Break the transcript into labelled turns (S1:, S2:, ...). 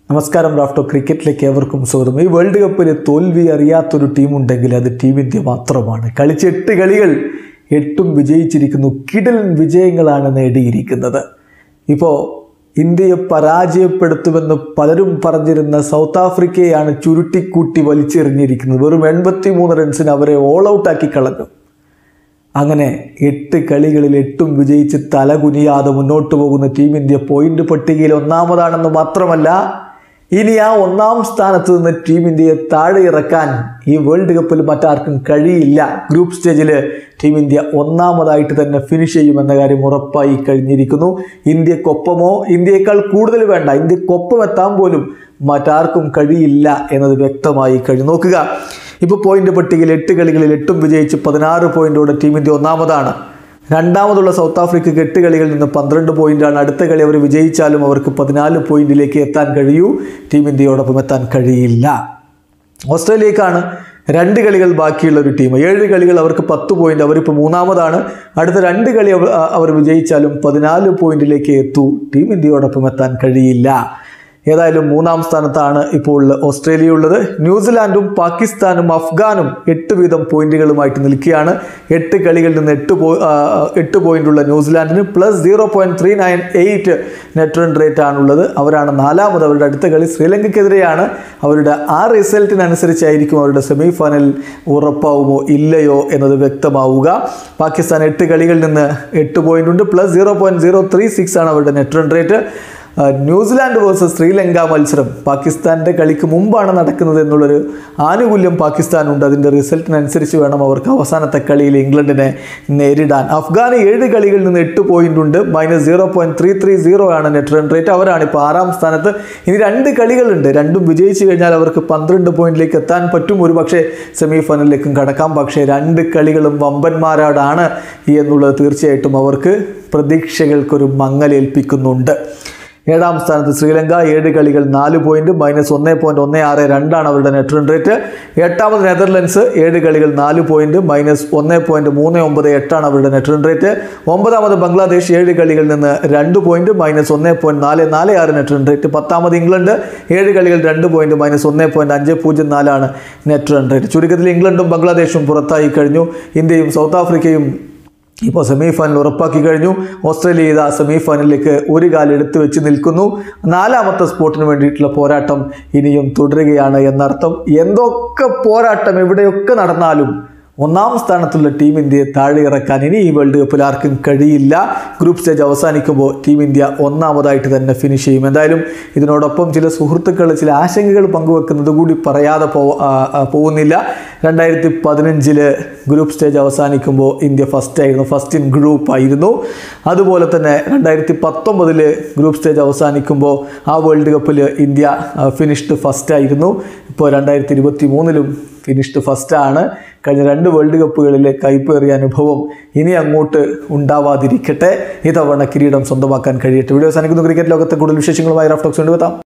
S1: നമസ്കാരം റാഫ്റ്റോ ക്രിക്കറ്റിലേക്ക് ഏവർക്കും സ്വാഗതം ഈ വേൾഡ് കപ്പിൽ തോൽവി അറിയാത്തൊരു ടീമുണ്ടെങ്കിൽ അത് ടീം ഇന്ത്യ മാത്രമാണ് കളിച്ച എട്ട് കളികൾ എട്ടും വിജയിച്ചിരിക്കുന്നു കിടലൻ വിജയങ്ങളാണ് നേടിയിരിക്കുന്നത് ഇപ്പോൾ ഇന്ത്യയെ പരാജയപ്പെടുത്തുമെന്ന് പലരും പറഞ്ഞിരുന്ന സൗത്ത് ആഫ്രിക്കയെയാണ് ചുരുട്ടിക്കൂട്ടി വലിച്ചെറിഞ്ഞിരിക്കുന്നത് വെറും എൺപത്തി മൂന്ന് റൺസിന് അവരെ ഓൾ ഔട്ടാക്കി കളഞ്ഞു അങ്ങനെ എട്ട് കളികളിൽ എട്ടും വിജയിച്ച് തല കുനിയാതെ മുന്നോട്ട് പോകുന്ന ടീം ഇന്ത്യ പോയിന്റ് പട്ടികയിൽ ഒന്നാമതാണെന്ന് മാത്രമല്ല ഇനി ആ ഒന്നാം സ്ഥാനത്ത് നിന്ന് ടീം ഇന്ത്യയെ താഴെ ഇറക്കാൻ ഈ വേൾഡ് കപ്പിൽ മറ്റാർക്കും കഴിയില്ല ഗ്രൂപ്പ് സ്റ്റേജിൽ ടീം ഇന്ത്യ ഒന്നാമതായിട്ട് തന്നെ ഫിനിഷ് ചെയ്യുമെന്ന കാര്യം ഉറപ്പായി കഴിഞ്ഞിരിക്കുന്നു ഇന്ത്യക്കൊപ്പമോ ഇന്ത്യയേക്കാൾ കൂടുതൽ വേണ്ട ഇന്ത്യക്കൊപ്പം എത്താൻ പോലും മറ്റാർക്കും കഴിയില്ല എന്നത് വ്യക്തമായി കഴിഞ്ഞു നോക്കുക ഇപ്പോൾ പോയിന്റ് പട്ടികയിൽ എട്ട് കളികളിൽ എട്ടും വിജയിച്ച് പതിനാറ് പോയിന്റോടെ ടീം ഇന്ത്യ ഒന്നാമതാണ് രണ്ടാമതുള്ള സൗത്ത് ആഫ്രിക്കയ്ക്ക് എട്ട് കളികളിൽ നിന്ന് പന്ത്രണ്ട് പോയിന്റാണ് അടുത്ത കളി അവർ വിജയിച്ചാലും അവർക്ക് പതിനാല് പോയിന്റിലേക്ക് എത്താൻ കഴിയൂ ടീം ഇന്ത്യയോടൊപ്പം എത്താൻ കഴിയില്ല ഓസ്ട്രേലിയക്കാണ് രണ്ട് കളികൾ ബാക്കിയുള്ള ഒരു ടീം ഏഴ് കളികൾ അവർക്ക് പത്ത് പോയിന്റ് അവരിപ്പോൾ മൂന്നാമതാണ് അടുത്ത രണ്ട് കളി അവർ അവർ വിജയിച്ചാലും പതിനാല് പോയിന്റിലേക്ക് എത്തൂ ടീം ഇന്ത്യയോടൊപ്പം എത്താൻ കഴിയില്ല ഏതായാലും മൂന്നാം സ്ഥാനത്താണ് ഇപ്പോൾ ഓസ്ട്രേലിയ ഉള്ളത് ന്യൂസിലാൻഡും പാകിസ്ഥാനും അഫ്ഗാനും എട്ട് വീതം പോയിന്റുകളുമായിട്ട് നിൽക്കുകയാണ് എട്ട് കളികളിൽ നിന്ന് എട്ട് പോ ആ, എട്ട് പോയിന്റുള്ള ന്യൂസിലാൻഡിന് plus zero point three nine eight net run rate ആണുള്ളത് അവരാണ് നാലാമത് അവരുടെ അടുത്ത കളി ശ്രീലങ്കയ്ക്കെതിരെയാണ് അവരുടെ ആ റിസൾട്ടിനനുസരിച്ചായിരിക്കും അവരുടെ സെമി ഫൈനൽ ഉറപ്പാവുമോ ഇല്ലയോ എന്നത് വ്യക്തമാവുക പാകിസ്ഥാൻ എട്ട് കളികളിൽ നിന്ന് എട്ട് പോയിന്റ് ഉണ്ട് plus zero point zero three six ആണ് അവരുടെ നെറ്റ് റൺ റേറ്റ് ആ, ന്യൂസിലാൻഡ് വേഴ്സസ് ശ്രീലങ്ക മത്സരം പാകിസ്ഥാൻ്റെ കളിക്ക് മുമ്പാണ് നടക്കുന്നത് എന്നുള്ളൊരു ആനുകൂല്യം പാകിസ്ഥാനുണ്ട് അതിൻ്റെ റിസൾട്ടിനനുസരിച്ച് വേണം അവർക്ക് അവസാനത്തെ കളിയിൽ ഇംഗ്ലണ്ടിനെ നേരിടാൻ അഫ്ഗാന് ഏഴ് കളികളിൽ നിന്ന് എട്ട് പോയിന്റ് ഉണ്ട് minus zero point three three zero ആണ് നെറ്റ് റൺ റേറ്റ് അവരാണ് ഇപ്പോൾ ആറാം സ്ഥാനത്ത് ഇനി രണ്ട് കളികളുണ്ട് രണ്ടും വിജയിച്ചു കഴിഞ്ഞാൽ അവർക്ക് പന്ത്രണ്ട് പോയിന്റിലേക്ക് എത്താൻ പറ്റും ഒരു പക്ഷേ സെമി ഫൈനലിലേക്കും കടക്കാം പക്ഷേ രണ്ട് കളികളും വമ്പന്മാരാടാണ് എന്നുള്ളത് തീർച്ചയായിട്ടും അവർക്ക് പ്രതീക്ഷകൾക്കൊരു മങ്ങലേൽപ്പിക്കുന്നുണ്ട് ഏഴാം സ്ഥാനത്ത് ശ്രീലങ്ക ഏഴ് കളികൾ നാല് പോയിന്റ് മൈനസ് ഒന്ന് പോയിന്റ് ഒന്ന് ആറ് രണ്ടാണ് അവരുടെ നെറ്റ് റൺ റേറ്റ് എട്ടാമത് നെതർലൻഡ്സ് ഏഴ് കളികൾ നാല് പോയിന്റ് മൈനസ് ഒന്ന് പോയിന്റ് മൂന്ന് ഒമ്പത് എട്ടാണ് അവരുടെ നെറ്റ് റൺ റേറ്റ് ഒമ്പതാമത് ബംഗ്ലാദേശ് ഏഴ് കളികളിൽ നിന്ന് രണ്ട് പോയിന്റ് മൈനസ് ഒന്ന് പോയിന്റ് നാല് നാല് ആറ് നെറ്റ് റൺ റേറ്റ് പത്താമത് ഇംഗ്ലണ്ട് ഏഴ് കളികൾ രണ്ട് പോയിന്റ് മൈനസ് ഒന്ന് പോയിന്റ് അഞ്ച് പൂജ്യം നാലാണ് നെറ്റ് റൺ റേറ്റ് ചുരുക്കത്തിൽ ഇംഗ്ലണ്ടും ബംഗ്ലാദേശും പുറത്തായി കഴിഞ്ഞു ഇന്ത്യയും സൗത്ത് ആഫ്രിക്കയും ഇപ്പോൾ സെമി ഫൈനൽ ഉറപ്പാക്കി കഴിഞ്ഞു ഓസ്ട്രേലിയ ഇതാ സെമി ഫൈനലിലേക്ക് ഒരു കാലെടുത്ത് വെച്ച് നിൽക്കുന്നു നാലാമത്തെ സ്പോട്ടിന് വേണ്ടിയിട്ടുള്ള പോരാട്ടം ഇനിയും തുടരുകയാണ് എന്നർത്ഥം എന്തൊക്കെ പോരാട്ടം എവിടെയൊക്കെ നടന്നാലും ഒന്നാം സ്ഥാനത്തുള്ള ടീം ഇന്ത്യയെ താഴെ ഇറക്കാൻ ഇനി ഈ വേൾഡ് കപ്പിൽ ആർക്കും കഴിയില്ല ഗ്രൂപ്പ് സ്റ്റേജ് അവസാനിക്കുമ്പോൾ ടീം ഇന്ത്യ ഒന്നാമതായിട്ട് തന്നെ ഫിനിഷ് ചെയ്യും എന്തായാലും ഇതിനോടൊപ്പം ചില സുഹൃത്തുക്കൾ ചില ആശങ്കകൾ പങ്കുവെക്കുന്നത് കൂടി പറയാതെ പോ ആ, ആ, പോകുന്നില്ല രണ്ടായിരത്തി പതിനഞ്ചില് ഗ്രൂപ്പ് സ്റ്റേജ് അവസാനിക്കുമ്പോൾ ഇന്ത്യ ഫസ്റ്റ് ആയിരുന്നു ഫസ്റ്റ് ഇൻ ഗ്രൂപ്പ് ആയിരുന്നു അതുപോലെ തന്നെ രണ്ടായിരത്തി പത്തൊമ്പതില് ഗ്രൂപ്പ് സ്റ്റേജ് അവസാനിക്കുമ്പോൾ ആ വേൾഡ് കപ്പിൽ ഇന്ത്യ ഫിനിഷ്ഡ് ഫസ്റ്റ് ആയിരുന്നു ഇപ്പോൾ രണ്ടായിരത്തി ഇരുപത്തി മൂന്നിലും ഫിനിഷ്ഡ് ഫസ്റ്റ് ആണ് കഴിഞ്ഞ രണ്ട് വേൾഡ് കപ്പുകളിലെ കൈപ്പേറിയ അനുഭവം ഇനി അങ്ങോട്ട് ഉണ്ടാവാതിരിക്കട്ടെ ഇത്തവണ കിരീടം സ്വന്തമാക്കാൻ കഴിയട്ടെ വീഡിയോ അവസാനിക്കുന്നു ക്രിക്കറ്റ് ലോകത്തെ കൂടുതൽ വിശേഷങ്ങളുമായി റഫ്റ്റോക്സ് കൊണ്ടുവെത്താം